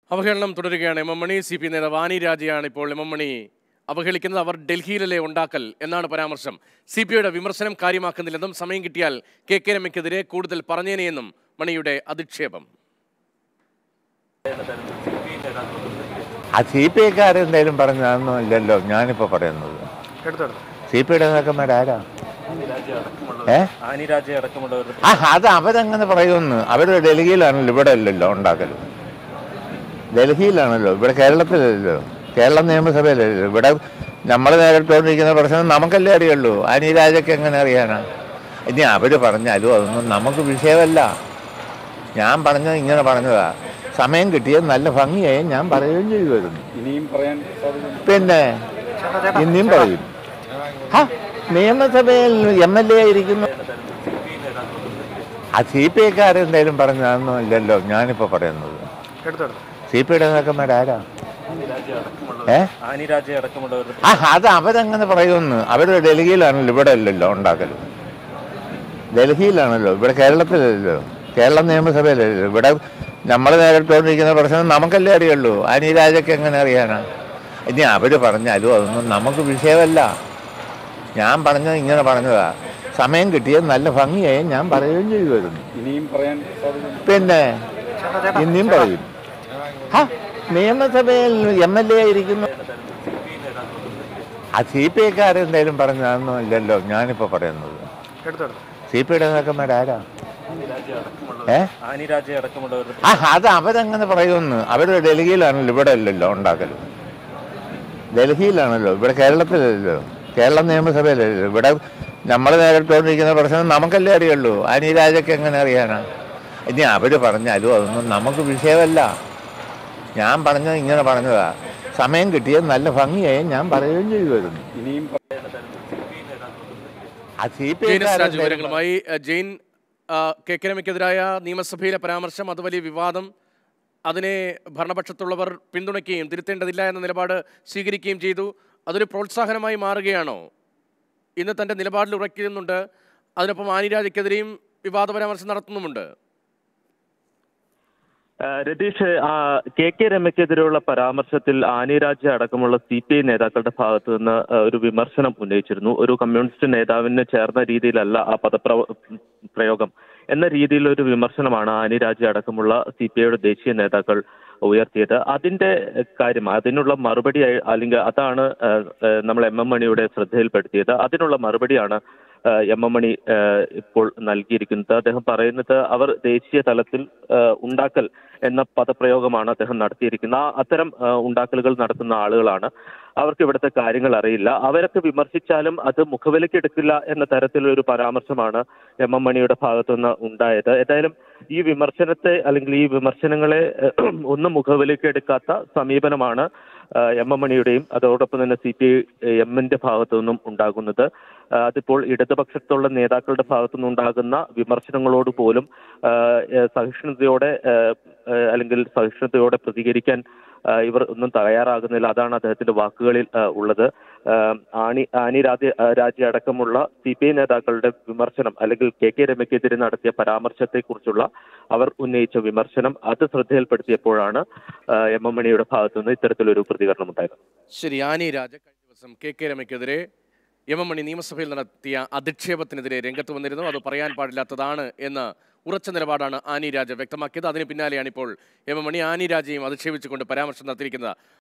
അവഹേളനം തുടരുകയാണ് M M Mani C P നേതാവ് ആനി രാജയാണ് ഇപ്പോൾ എം എം മണി അവഹേളിക്കുന്നത് അവർ ഡൽഹിയിലല്ലേ ഉണ്ടാക്കൽ എന്നാണ് പരാമർശം സി പി ഐയുടെ വിമർശനം കാര്യമാക്കുന്നില്ലെന്നും സമയം കിട്ടിയാൽ കെ കെ രമയ്ക്കെതിരെ കൂടുതൽ പറഞ്ഞേനെയെന്നും മണിയുടെ അധിക്ഷേപം ആ സി പി ഐക്കാർ എന്തെങ്കിലും പറഞ്ഞതൊന്നും ഇല്ലല്ലോ ഞാനിപ്പോൾ പറയുന്നത് സി പി ഐയുടെ നേതാക്കന്മാരാരാ ഏ ആനിരാജ അടക്കമുള്ളവർ ആ അത് അവരങ്ങനെ പറയുമെന്ന് അവർ ഡൽഹിയിലാണല്ലോ ഇവിടെ അല്ലല്ലോ ഉണ്ടാക്കൽ ഡൽഹിയിലാണല്ലോ ഇവിടെ കേരളത്തിലല്ലോ കേരള നിയമസഭയിലല്ലോ ഇവിടെ നമ്മൾ നേരിട്ടുകൊണ്ടിരിക്കുന്ന പ്രശ്നം നമുക്കല്ലേ അറിയുള്ളൂ ആനി രാജയ്ക്ക് എങ്ങനെ അറിയാനാ ഇനി അവർ പറഞ്ഞാലും അതൊന്നും നമുക്ക് വിഷയമല്ല ഞാൻ പറഞ്ഞത് ഇങ്ങനെ പറഞ്ഞതാ സമയം കിട്ടിയത് നല്ല ഭംഗിയായി ഞാൻ പറയുകയും ചെയ്യുമായിരുന്നു ഇനിയും പറയാൻ സാധ്യത പിന്നെ ഇനിയും പറയും ഹാ, നിയമസഭയിൽ എം എൽ എ ആയിരിക്കുന്നു ആ സി പി ഐക്കാർ എന്തെങ്കിലും പറഞ്ഞതൊന്നും ഇല്ലല്ലോ ഞാനിപ്പോൾ പറയുന്നത് സി പി ഐയുടെ നേതാക്കന്മാരാരാ ഏ ആനിരാജ അടക്കമുള്ളവർ ആ അത് അവരങ്ങനെ പറയുമെന്ന് അവർ ഡൽഹിയിലാണല്ലോ ഇവിടെ അല്ലല്ലോ ഉണ്ടാക്കൽ ഡൽഹിയിലാണല്ലോ ഇവിടെ കേരളത്തിലല്ലോ കേരള നിയമസഭയിലല്ലോ ഇവിടെ നമ്മൾ നേരിട്ടുകൊണ്ടിരിക്കുന്ന പ്രശ്നം നമുക്കല്ലേ അറിയുള്ളൂ ആനി രാജയ്ക്ക് എങ്ങനെ അറിയാനാ ഇനി അവർ പറഞ്ഞാലും അതൊന്നും നമുക്ക് വിഷയമല്ല ഞാൻ പറഞ്ഞത് ഇങ്ങനെ പറഞ്ഞതാ സമയം കിട്ടിയത് നല്ല ഭംഗിയായി ഞാൻ പറയുകയും ചെയ്യുമായിരുന്നു ഇനിയും പറയാൻ സാധ്യത പിന്നെ ഇനിയും പറയും ഹാ, നിയമസഭയിൽ എം എൽ എ ആയിരിക്കുന്നു ആ സി പി ഐക്കാർ എന്തെങ്കിലും പറഞ്ഞതൊന്നും ഇല്ലല്ലോ ഞാനിപ്പോൾ പറയുന്നത് സി പി ഐയുടെ നേതാക്കന്മാരാരാ ഏ ആനിരാജ അടക്കമുള്ളവർ ആ അത് അവരങ്ങനെ പറയുമെന്ന് അവർ ഡൽഹിയിലാണല്ലോ ഇവിടെ അല്ലല്ലോ ഉണ്ടാക്കൽ ഡൽഹിയിലാണല്ലോ ഇവിടെ കേരളത്തിലല്ലോ കേരള നിയമസഭയിലല്ലോ ഇവിടെ നമ്മൾ നേരിട്ടുകൊണ്ടിരിക്കുന്ന പ്രശ്നം നമുക്കല്ലേ അറിയുള്ളൂ ആനി രാജയ്ക്ക് എങ്ങനെ അറിയാനാ ഇനി അവർ പറഞ്ഞാലും അതൊന്നും നമുക്ക് വിഷയമല്ല ഞാൻ പറഞ്ഞത് ഇങ്ങനെ പറഞ്ഞതാ സമയം കിട്ടിയത് നല്ല ഭംഗിയായി ഞാൻ പറയുകയും ചെയ്യുമായിരുന്നു ഇനിയും ആ C P Jain S Raju ഐക്കാർ വിവരങ്ങളുമായി അഹ് ജെയിൻ അഹ് കെ കെ രമയ്ക്കെതിരായ നിയമസഭയിലെ പരാമർശം അത് വലിയ വിവാദം അതിനെ ഭരണപക്ഷത്തുള്ളവർ പിന്തുണയ്ക്കുകയും തിരുത്തേണ്ടതില്ല എന്ന നിലപാട് സ്വീകരിക്കുകയും ചെയ്തു അതൊരു പ്രോത്സാഹനമായി മാറുകയാണോ ഇന്ന് തൻ്റെ നിലപാടിൽ ഉറയ്ക്കുന്നുണ്ട് അതിനൊപ്പം ആനിരാജയ്ക്കെതിരെയും വിവാദ പരാമർശം നടത്തുന്നുമുണ്ട് ആ, രതീഷ് ആ, കെ കെ രമയ്ക്കെതിരെയുള്ള പരാമർശത്തിൽ ആനിരാജ്യ അടക്കമുള്ള സി പി ഐ നേതാക്കളുടെ ഭാഗത്തു നിന്ന് ആ, ഒരു വിമർശനം ഉന്നയിച്ചിരുന്നു ഒരു കമ്മ്യൂണിസ്റ്റ് നേതാവിന് ചേർന്ന രീതിയിലല്ല ആ പദപ്ര പ്രയോഗം എന്ന രീതിയിലുള്ള ഒരു വിമർശനമാണ് ആനിരാജ്യ അടക്കമുള്ള സി പി ഐയുടെ ദേശീയ നേതാക്കൾ ഉയർത്തിയത് അതിന്റെ കാര്യം അതിനുള്ള മറുപടി അല്ലെങ്കിൽ അതാണ് ആ, ആ, നമ്മൾ എം എം മണിയുടെ ശ്രദ്ധയിൽപ്പെടുത്തിയത് അതിനുള്ള മറുപടിയാണ് ആ, എം എം മണി ആ, ഇപ്പോൾ നൽകിയിരിക്കുന്നത് അദ്ദേഹം പറയുന്നത് അവർ ദേശീയ തലത്തിൽ ആ, ഉണ്ടാക്കൽ എന്ന പദപ്രയോഗമാണ് അദ്ദേഹം നടത്തിയിരിക്കുന്നത് ആ അത്തരം ആ, ഉണ്ടാക്കലുകൾ നടത്തുന്ന ആളുകളാണ് അവർക്ക് ഇവിടുത്തെ കാര്യങ്ങൾ അറിയില്ല അവരൊക്കെ വിമർശിച്ചാലും അത് മുഖവിലയ്ക്ക് എടുക്കില്ല എന്ന തരത്തിലൊരു പരാമർശമാണ് എം എം മണിയുടെ ഭാഗത്തുനിന്ന് ഉണ്ടായത് ഏതായാലും ഈ വിമർശനത്തെ അല്ലെങ്കിൽ ഈ വിമർശനങ്ങളെ ഏഹ്, ഒന്നും മുഖവിലേക്ക് എടുക്കാത്ത സമീപനമാണ് ആ, എം എം മണിയുടെയും അതോടൊപ്പം തന്നെ സി പി ഐ എമ്മിന്റെ ഭാഗത്തു നിന്നും ഉണ്ടാകുന്നത് ആ, അതിപ്പോൾ ഇടതുപക്ഷത്തുള്ള നേതാക്കളുടെ ഭാഗത്തു നിന്നുണ്ടാകുന്ന വിമർശനങ്ങളോട് പോലും ആ, ഏഹ്, സഹിഷ്ണുതയോടെ ഏഹ്, ഏഹ്, അല്ലെങ്കിൽ സഹിഷ്ണുതയോടെ പ്രതികരിക്കാൻ ആ, ഇവർ ഒന്നും തയ്യാറാകുന്നില്ല അതാണ് അദ്ദേഹത്തിന്റെ വാക്കുകളിൽ ആ, ഉള്ളത് ആ, ആണി ആനി രാജ്യ രാജ്യ അടക്കമുള്ള സി പി ഐ നേതാക്കളുടെ വിമർശനം അല്ലെങ്കിൽ കെ കെ രമയ്ക്കെതിരെ നടത്തിയ പരാമർശത്തെക്കുറിച്ചുള്ള അവർ ഉന്നയിച്ച വിമർശനം അത് ശ്രദ്ധയിൽപ്പെടുത്തിയപ്പോഴാണ് ആ, എം എം മണിയുടെ ഭാഗത്തുനിന്ന് ഇത്തരത്തിലൊരു പ്രതികരണം ഉണ്ടായത് ശരി ആനി രാജ കഴിഞ്ഞ ദിവസം കെ കെ രമയ്ക്കെതിരെ എം എം മണി നിയമസഭയിൽ നടത്തിയ അധിക്ഷേപത്തിനെതിരെ രംഗത്ത് വന്നിരുന്നു അത് പറയാൻ പാടില്ലാത്തതാണ് എന്ന് ഉറച്ച നിലപാടാണ് ആനി രാജ വ്യക്തമാക്കിയത് അതിന് പിന്നാലെയാണ് ഇപ്പോൾ എം എം മണി ആനി രാജയും അധിക്ഷേപിച്ചുകൊണ്ട് പരാമർശം നടത്തിയിരിക്കുന്നത്